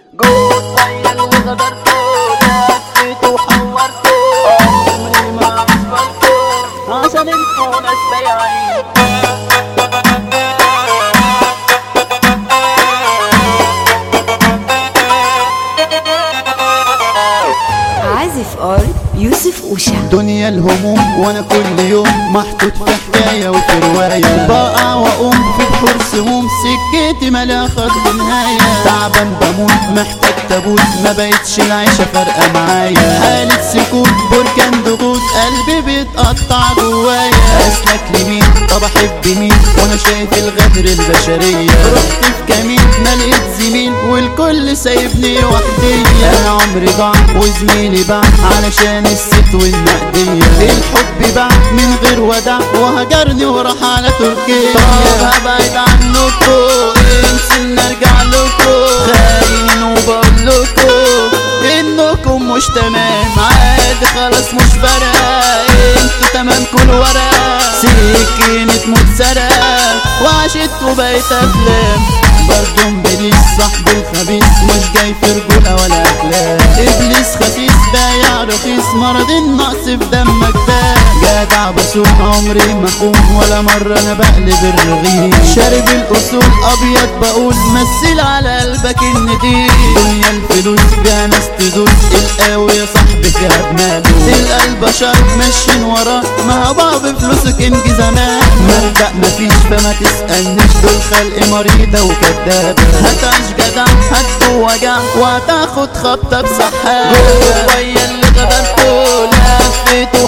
جود ويا اللي غدرته لفيته وحورته عمري ما عبرته عشان انتوا ناس بايعين عازف ار يوسف اوشا دنيا الهموم وانا كل يوم محطوط في حكاية وفي رواية بقع واقوم في بحور سموم سكتي ملا خط نهاية تعبان بموت محتاج تابوت ما بقتش العيشة فارقة معايا حالة سكوت بركان ضغوط قلبي بيتقطع جوايا اسلك لمين طب احب مين وانا شايف الغدر البشرية رحت في كمين ما لقيت زميل والكل سايبني وحدي انا عمري ضاع وزميلي باع علشان الست والنقدية الحب باع من غير وداع وهجرني وراح على تركيا طب هبعد عنكم انسى نرجع لكم خاينين وبقول لكم انكم مش تمام عادي خلاص مش فارقة انتوا تمام كل ورا سكينة موت سرقة وعشت وبقيت افلام برضه مبليس صاحبي الخبيث مش جاي في رجولة ولا افلام ابليس خسيس بايع رخيص مرض النقص في دمك ده جدع بسوق عمري ما اخون ولا مرة انا بقلب الرغيف شارب الاصول ابيض بقول مثل على قلبك النديل دنيا الفلوس فيها ناس تدوس القوي يا صاحبي فيها بمال تلقى البشر ماشيين وراه ما بقى بفلوسك انجي زمان مبدأ مفيش فما تسألنيش دول خلق مريضة وكدابة هتعيش جدع هتجو وجع وهتاخد خبطة بصحة ويا اللي غدرته لفيته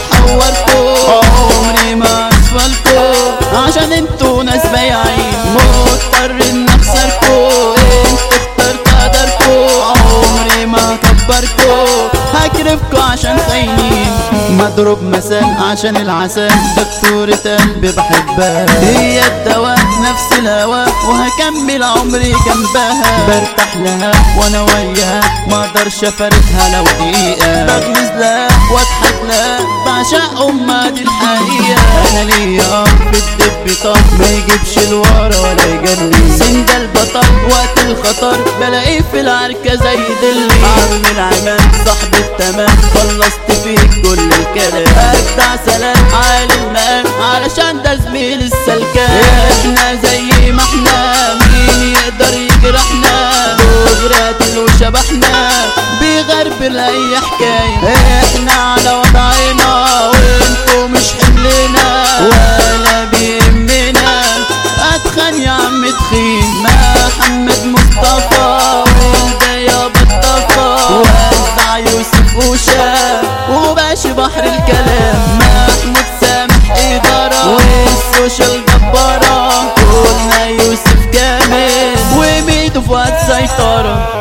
وحورته عمري ما اسفلته عشان انتوا ناس بايعين مضطر ان اخسركوا انتوا اخترت قدركوا عمري ما كبركوا هكرفكوا عشان خاينين مضروب مثال عشان العسل دكتورة قلبي بحبها هي الدواء نفس الهوا وهكمل عمري جنبها برتاح لها وانا وياها ما اقدرش افارقها لو دقيقة بغمز لها واضحك لها بعشق امها دي الحقيقة انا ليا اه في الدب طب ما يجيبش الورا ولا يجري سند البطل وقت الخطر بلاقيه في العركة زي دلي عم العماد صاحب التمام خلصت فيك كل الكلام اجدع سلام عالي المقام علشان ده زميل السلكان احنا زي ما احنا مين يقدر يجرحنا دغرات وشبحنا بيغربل اي حكاية احنا على وضعنا وانتو مش حملنا ولا بيهمنا اتخن يا عم تخين محمد مصطفى وده يا بطفى وزع يوسف وشا وباشي بحر الكلام محمود سامح إدارة والسوشيال جبارة قلنا يوسف كامل وميدو فؤاد سيطرة